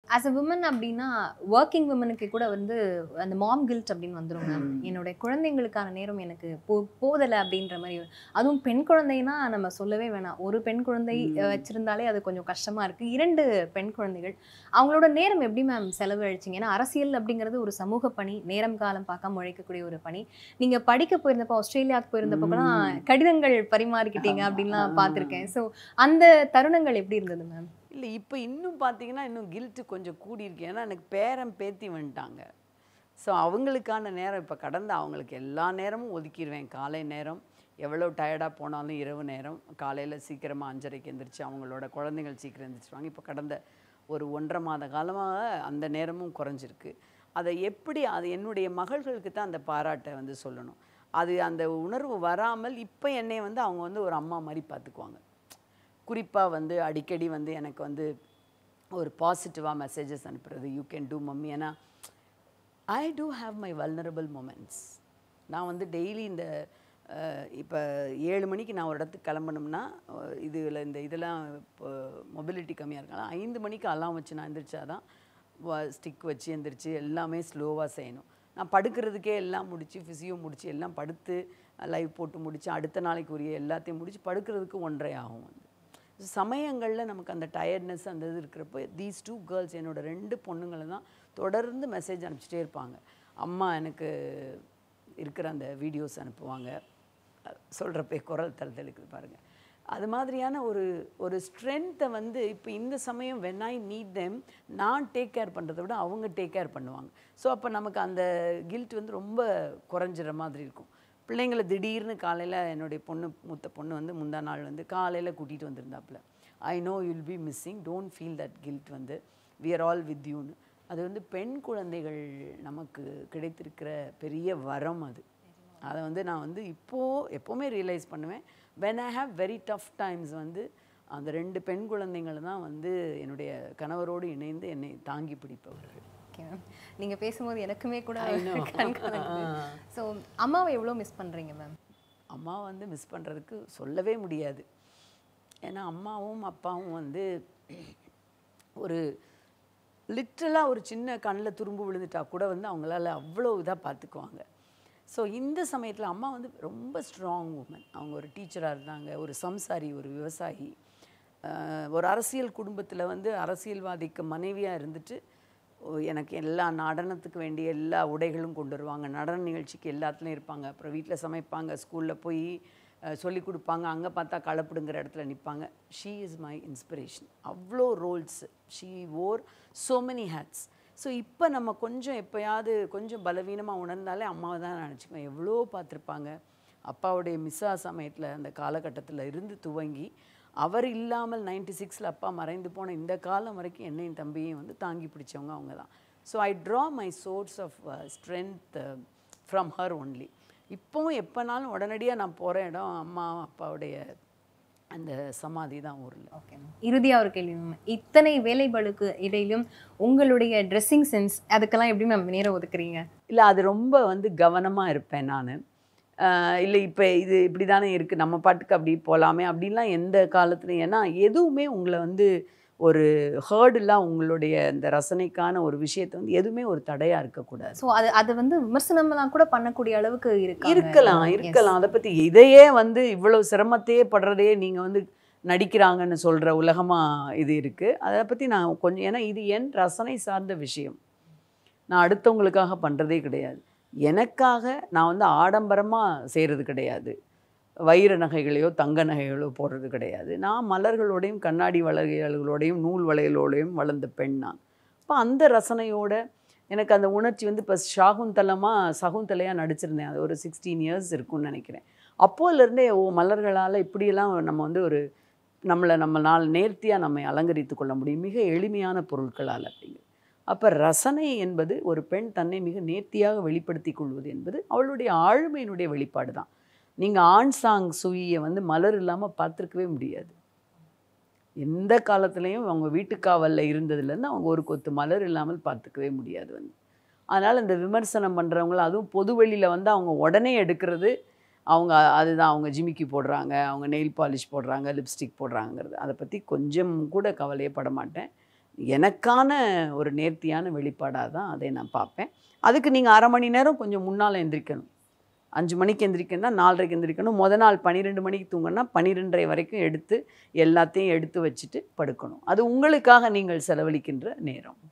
As a women அப்படின்னா working விமனுக்கு கூட வந்து அந்த மாம் கில்ட் அப்படின்னு வந்துரும் மேம் ம். என்னுடைய குழந்தைங்களுக்கான நேரம் எனக்கு போ போதலை அப்படின்ற மாதிரி ஒரு- அதுவும் பெண் குழந்தைனா நம்ம சொல்லவே வேணாம் ஒரு பெண் குழந்தை ம். அஹ், வச்சிருந்தாலே அது கொஞ்சம் கஷ்டமா இருக்கு இரண்டு பெண் குழந்தைகள் அவங்களோட நேரம் எப்படி மேம் செலவழிச்சிங்க ஏன்னா அரசியல் அப்படிங்கிறது ஒரு சமூக பணி நேரம் காலம் பார்க்காம உழைக்கக்கூடிய ஒரு பணி நீங்க படிக்க போயிருந்தப்போ ஆஸ்திரேலியாவுக்கு போயிருந்தப்போ கூட ம். கடிதங்கள் பரிமாறிக்கிட்டீங்க ஆமா, அப்படின்லாம் ஆமா. பார்த்துருக்கேன் ஸோ அந்த தருணங்கள் எப்படி இருந்தது மேம் இல்லை இப்போ இன்னும் பார்த்தீங்கன்னா இன்னும் கில்ட்டு கொஞ்சம் கூடியிருக்கு ஏன்னா எனக்கு பேரன் பேத்தி வந்துட்டாங்க ஸோ அவங்களுக்கான நேரம் இப்போ கடந்த அவங்களுக்கு எல்லா நேரமும் ஒதுக்கிடுவேன் காலை நேரம் எவ்வளோ டயர்டாக போனாலும் இரவு நேரம் காலையில் சீக்கிரமாக அஞ்சரைக்கு எந்திரிச்சு அவங்களோட குழந்தைகள் சீக்கிரம் எந்திரிச்சிருவாங்க இப்போ கடந்த ஒரு ஒன்றரை மாத காலமாக அந்த நேரமும் குறைஞ்சிருக்கு அதை எப்படி அது என்னுடைய மகள்களுக்கு தான் அந்த பாராட்டை வந்து சொல்லணும் அது அந்த உணர்வு வராமல் இப்போ என்னை வந்து அவங்க வந்து ஒரு அம்மா மாதிரி பார்த்துக்குவாங்க குறிப்பாக வந்து அடிக்கடி வந்து எனக்கு வந்து ஒரு பாசிட்டிவாக மெசேஜஸ் அனுப்புறது யூ கேன் டூ மம்மி ஏன்னா I do have my vulnerable moments நான் வந்து டெய்லி இந்த இப்போ ஏழு மணிக்கு நான் ஒரு இடத்துக்கு கிளம்பணும்னா இதில் இந்த இதெல்லாம் இப்போ மொபிலிட்டி கம்மியாக இருக்கலாம் ஐந்து மணிக்கு அலாம் வச்சு நான் எந்திரிச்சாதான் ஸ்டிக் வச்சு எந்திரிச்சு எல்லாமே ஸ்லோவாக செய்யணும் நான் படுக்கிறதுக்கே எல்லாம் முடிச்சு ஃபிசியோ முடிச்சு எல்லாம் படுத்து லைவ் போட்டு முடிச்சு அடுத்த நாளைக்கு உரிய எல்லாத்தையும் முடிச்சு படுக்கிறதுக்கு ஒன்றரை ஆகும் வந்து சமயங்களில் நமக்கு அந்த டயர்ட்னஸ் அந்த இது இருக்கிறப்போ தீஸ் டூ கேர்ள்ஸ் என்னோட ரெண்டு பொண்ணுங்களை தான் தொடர்ந்து மெசேஜ் அனுப்பிச்சிட்டே இருப்பாங்க அம்மா எனக்கு இருக்கிற அந்த வீடியோஸ் அனுப்புவாங்க சொல்கிறப்பே குரல் தழுதழுக்குது பாருங்கள் அது மாதிரியான ஒரு ஒரு ஸ்ட்ரென்த்தை வந்து இப்போ இந்த சமயம் வென் ஐ நீட் தெம் நான் டேக் கேர் பண்ணுறதை விட அவங்க டேக் கேர் பண்ணுவாங்க ஸோ அப்போ நமக்கு அந்த கில்ட் வந்து ரொம்ப குறைஞ்சிற மாதிரி இருக்கும் பிள்ளைங்களை திடீர்னு காலையில் என்னுடைய பொண்ணு மூத்த பொண்ணு வந்து முந்தா நாள் வந்து காலையில் கூட்டிகிட்டு வந்திருந்தாப்புல I know you'll be missing don't feel that guilt வந்து வி ஆர் ஆல் வித் யூன்னு அது வந்து பெண் குழந்தைகள் நமக்கு கிடைத்திருக்கிற பெரிய வரம் அது அதை வந்து நான் வந்து இப்போது எப்போவுமே ரியலைஸ் பண்ணுவேன் when I have very tough times வந்து அந்த ரெண்டு பெண் குழந்தைகள் தான் வந்து என்னுடைய கணவரோடு இணைந்து என்னை தாங்கி பிடிப்பவர்கள் ஓகே மேம் நீங்க பேசும்போது எனக்குமே கூட I know. கண் கலங்குது ஸோ அம்மாவை எவ்வளோ மிஸ் பண்றீங்க மேம் அம்மா வந்து மிஸ் பண்ணுறதுக்கு சொல்லவே முடியாது ஏன்னா அம்மாவும் அப்பாவும் வந்து ஒரு லிட்ரலாக ஒரு சின்ன கண்ணில் துரும்பு விழுந்துட்டா கூட வந்து அவங்களால அவ்வளோ இதாக பார்த்துக்குவாங்க ஸோ இந்த சமயத்தில் அம்மா வந்து ரொம்ப ஸ்ட்ராங் உமன் அவங்க ஒரு டீச்சராக இருந்தாங்க ஒரு சம்சாரி ஒரு விவசாயி ஆஹ் ஒரு அரசியல் குடும்பத்தில் வந்து அரசியல்வாதிக்கு மனைவியாக இருந்துட்டு ஓ, எனக்கு எல்லா நடனத்துக்கு வேண்டிய எல்லா உடைகளும் கொண்டு வருவாங்க நடன நிகழ்ச்சிக்கு எல்லாத்துலேயும் இருப்பாங்க அப்புறம் வீட்டில் சமைப்பாங்க ஸ்கூலில் போய் சொல்லி கொடுப்பாங்க அங்கே பார்த்தா கலப்பிடுங்கிற இடத்துல நிற்பாங்க ஷீ இஸ் மை இன்ஸ்பிரேஷன் அவ்வளோ roles she wore so many hats so இப்போ நம்ம கொஞ்சம் எப்போயாவது கொஞ்சம் பலவீனமாக உணர்ந்தாலே அம்மாவை தான் நினச்சிக்குவேன் எவ்வளோ பார்த்துருப்பாங்க அப்பாவுடைய மிஸ்ஸா சமயத்தில் அந்த காலகட்டத்தில் இருந்து துவங்கி அவர் இல்லாமல் நைன்டி சிக்ஸில் அப்பா மறைந்து போன இந்த காலம் வரைக்கும் என்னையும் தம்பியையும் வந்து தாங்கி பிடிச்சவங்க அவங்க தான் so I draw my source of strength from her only இப்போவும் எப்போனாலும் உடனடியாக நான் போகிற இடம் அம்மா அப்பாவுடைய அந்த சமாதி தான் ஊரில் ஓகே இறுதியா ஒரு கேள்வி மேம் இத்தனை வேலைகளுக்கு இடையிலும் உங்களுடைய ட்ரெஸ்ஸிங் சென்ஸ் அதுக்கெல்லாம் எப்படி மேம் நேரம் ஒதுக்குறீங்க இல்லை அது ரொம்ப வந்து கவனமாக இருப்பேன் நான் இல்லை இப்போ இது இப்படி தானே இருக்குது நம்ம பாட்டுக்கு அப்படி போகலாமே அப்படின்லாம் எந்த காலத்துலையும் ஏன்னா எதுவுமே உங்களை வந்து ஒரு ஹேர்டுலாம் உங்களுடைய இந்த ரசனைக்கான ஒரு விஷயத்தை வந்து எதுவுமே ஒரு தடையாக இருக்கக்கூடாது ஸோ அது அது வந்து விமர்சனம்லாம் கூட பண்ணக்கூடிய அளவுக்கு இருக்கு இருக்கலாம் இருக்கலாம் அதை பற்றி இதையே வந்து இவ்வளோ சிரமத்தையே படுறதையே நீங்கள் வந்து நடிக்கிறாங்கன்னு சொல்கிற உலகமாக இது இருக்குது அதை பற்றி நான் கொஞ்சம் ஏன்னா இது என் ரசனை சார்ந்த விஷயம் நான் அடுத்தவங்களுக்காக பண்ணுறதே கிடையாது எனக்காக நான் வந்து ஆடம்பரமாக செய்கிறது கிடையாது வைர நகைகளையோ தங்க நகைகளோ போடுறது கிடையாது நான் மலர்களோடையும் கண்ணாடி வளையல்களோடையும் நூல் வளையலோடையும் வளர்ந்த பெண் நான் அப்போ அந்த ரசனையோட எனக்கு அந்த உணர்ச்சி வந்து இப்போ ஷாகுந்தலமாக சகுந்தலையாக நடிச்சிருந்தேன் அது ஒரு சிக்ஸ்டீன் இயர்ஸ் இருக்கும்னு நினைக்கிறேன் அப்போலேருந்தே ஓ மலர்களால் இப்படியெல்லாம் நம்ம வந்து ஒரு நம்மளை நம்ம நாள் நேர்த்தியாக நம்மை அலங்கரித்து கொள்ள முடியும் மிக எளிமையான பொருட்களால் அப்படிங்கிறது அப்போ ரசனை என்பது ஒரு பெண் தன்னை மிக நேர்த்தியாக வெளிப்படுத்தி கொள்வது என்பது அவளுடைய ஆளுமையினுடைய வெளிப்பாடு தான் நீங்கள் ஆண் சாங் சுவியை வந்து மலர் இல்லாமல் பார்த்துருக்கவே முடியாது எந்த காலத்துலேயும் அவங்க வீட்டுக்காவலில் இருந்ததுலேருந்து அவங்க ஒரு கொத்து மலர் இல்லாமல் பார்த்துக்கவே முடியாது வந்து அதனால் இந்த விமர்சனம் பண்ணுறவங்கள அதுவும் பொது வெளியில் வந்து அவங்க உடனே எடுக்கிறது அவங்க அதுதான் அவங்க ஜிமிக்கி போடுறாங்க அவங்க நெயில் பாலிஷ் போடுறாங்க லிப்ஸ்டிக் போடுறாங்கிறது அதை பற்றி கொஞ்சம் கூட கவலையே பட மாட்டேன் எனக்கான ஒரு நேர்த்தியான வெளிப்பாடாக தான் அதை நான் பார்ப்பேன் அதுக்கு நீங்கள் அரை மணி நேரம் கொஞ்சம் முன்னால் எந்திரிக்கணும் அஞ்சு மணிக்கு எந்திரிக்கணும்னா நாலரைக்கு எந்திரிக்கணும் முத நாள் பன்னிரெண்டு மணிக்கு தூங்கினா பன்னிரெண்டரை வரைக்கும் எடுத்து எல்லாத்தையும் எடுத்து வச்சுட்டு படுக்கணும் அது உங்களுக்காக நீங்கள் செலவழிக்கின்ற நேரம்